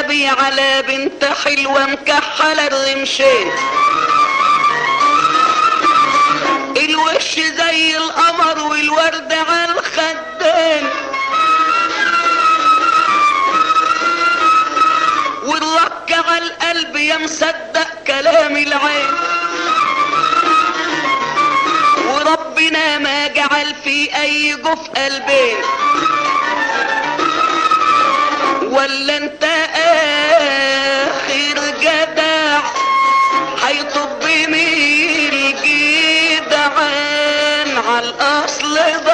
النبي على بنت حلوة مكحلة الرمشين الوش زي القمر والورد على الخدين والرك على القلب يا مصدق كلام العين وربنا ما جعل في اي جف قلبين ولا انت